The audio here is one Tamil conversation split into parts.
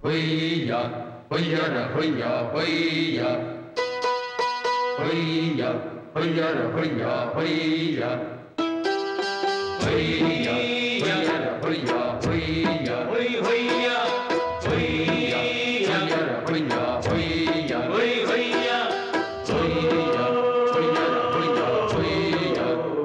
ஹொய்யா ஹொய்யர ஹொய்யா ஹொய்யா ஹொய்யா ஹொய்யர ஹொய்யா ஹொய்யா ஹொய்யா ஹொய்யர ஹொய்யா ஹொய்யா ஹொய் ஹொய்யா ஹொய்யா ஹொய்யர ஹொய்யா ஹொய்யா ஹொய் ஹொய்யா ஹொய்யா ஹொய்யர ஹொய்யா ஹொய்யா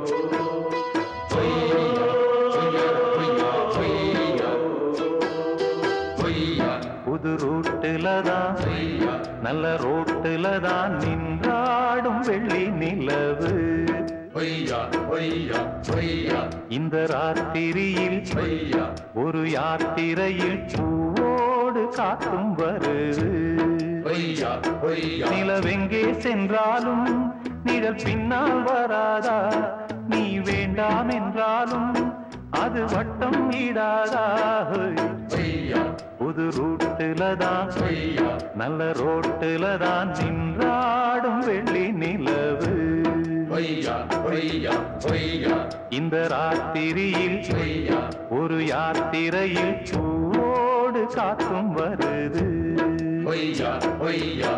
ஹொய்யா ஹொய்யர ஹொய்யா ஹொய்யா ஹொய்யா புது ரூட்டுல தான் ஹொய்யா நல்ல ரோட்டுல தான் நின்றாடும் வெள்ளி நிலவு ஹொய்யா ஹொய்யா ஹொய்யா இந்த ராத்திரியில் ஹொய்யா ஒரு யாத்திரையில் பூவோடு காத்தும் வருது ஹொய்யா ஹொய்யா நிலவெங்கே சென்றாலும் நிழல் பின்னால் வராதா நீ வேண்டாம் என்றாலும் அது வட்டம் ஈடாதா ஹோய். ஹொய்யா புது ரூட்டுல தான் ஹொய்யா நல்ல ரோட்டுல தான் நின்றாடும் வெள்ளி நிலவு ஹொய்யா ஹொய்யா ஹொய்யா இந்த ராத்திரியில் ஹொய்யா ஒரு யாத்திரையில் பூவோடு காத்தும் வருது ஹொய்யா ஹொய்யா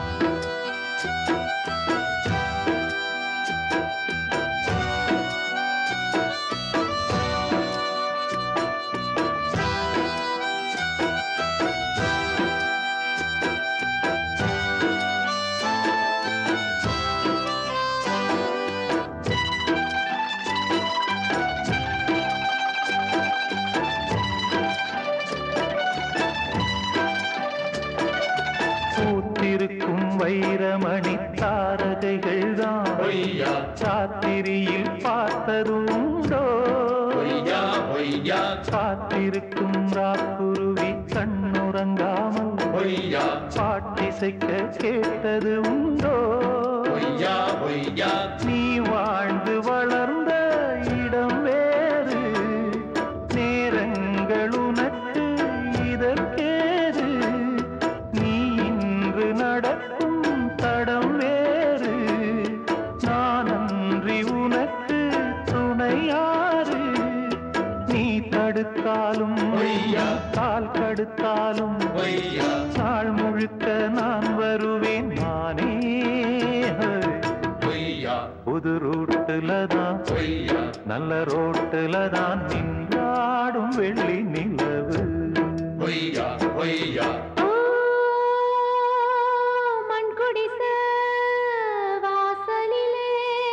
பூத்திருக்கும் வைரமணி தாரகைகள் தான் ஹொய்யா ராத்திரியில் பார்த்ததுண்டோ ஹொய்யா ஹொய்யா காத்திருக்கும் ராக்குருவி கண்ணுறங்காமல் ஹொய்யா பாட்டிசைக்க கேட்டது உண்டோ ஹொய்யா ஹொய்யா நீ வாழ்ந்து வளர்ந்த இடம் வேறு நேரங்கள் உனக்கு இதற்கேது நீ இன்று நடக்கும் தடம் வேறு நான் அன்றி உனக்கு துணையாறு நீ தடுத்தாலும் பொய்யா. கால் கடுத்தாலும் ஹொய்யா நாள் முழுக்க நான் வருவேன் நானே ஹொய்யா புது ரூட்டுல தான் ஹொய்யா நல்ல ரோட்டுல தான் நின்றாடும் வெள்ளி நிலவு ஹொய்யா ஹொய்யா ஓ மண் குடிச வாசலிலே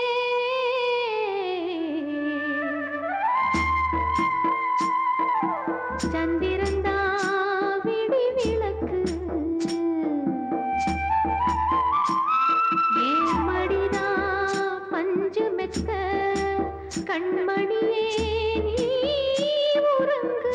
சந்திரந்தா விடி விளக்கு ஏன் மடிதா பஞ்சு மெத்த கண்மணியே நீ உறங்கு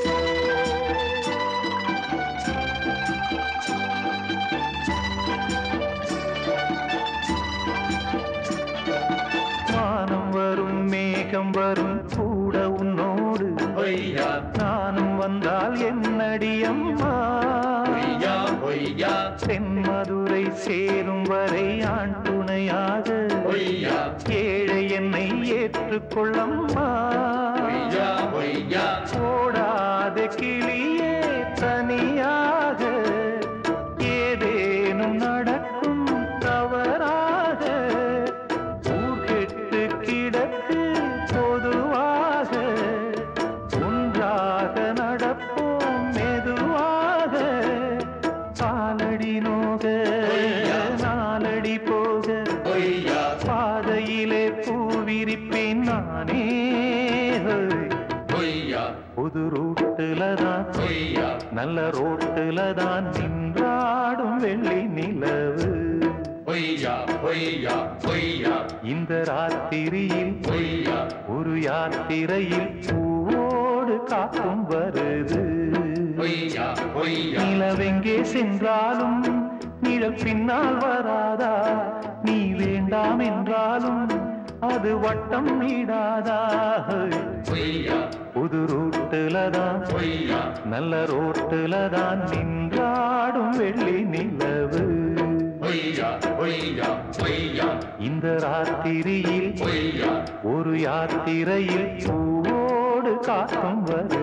வானம் வரும் மேகம் வரும் கூட உன்னோடு ஹொய்யா நானும் வந்தால் என்னடி அம்மா ஹொய்யா ஹொய்யா தென்மதுரை சேரும் வரை ஆண் துணையாக ஹொய்யா ஏழை என்னை ஏற்றுக்கொள்ளம்மா ஹொய்யா ஹொய்யா ஓடாத கிளியே தனியாக ஏதேனும் நடக்கும் தவறாக ஊர்கெட்டு கிடக்கு பொதுவாக ஒன்றாக நடப்போம் மெதுவாக காலடி நோக நாலடி போக ஹொய்யா பாதையிலே பூவிரிப்பேன் நானே ஹொய்யா புது ரூட்டுல தான் ஹொய்யா நல்ல ரோட்டுல தான் நின்றாடும் வெள்ளி நிலவு ஹொய்யா ஹொய்யா ஹொய்யா இந்த ராத்திரியில் ஹொய்யா ஒரு யாத்திரையில் பூவோடு காத்தும் வருது ஹொய்யா ஹொய்யா நிலவெங்கே சென்றாலும் நிழல் பின்னால் வராதா நீ வேண்டாம் என்றாலும் அது வட்டம் நீடாதா ஹொய்யா புது ரூட்டுல தான் ஹொய்யா நல்ல ரோட்டுல தான் நின்றாடும் வெள்ளி நிலவு ஹொய்யா ஹொய்யா ஹொய்யா இந்த ராத்திரியில் ஹொய்யா ஒரு யாத்திரையில் பூவோடு காத்தும் வருது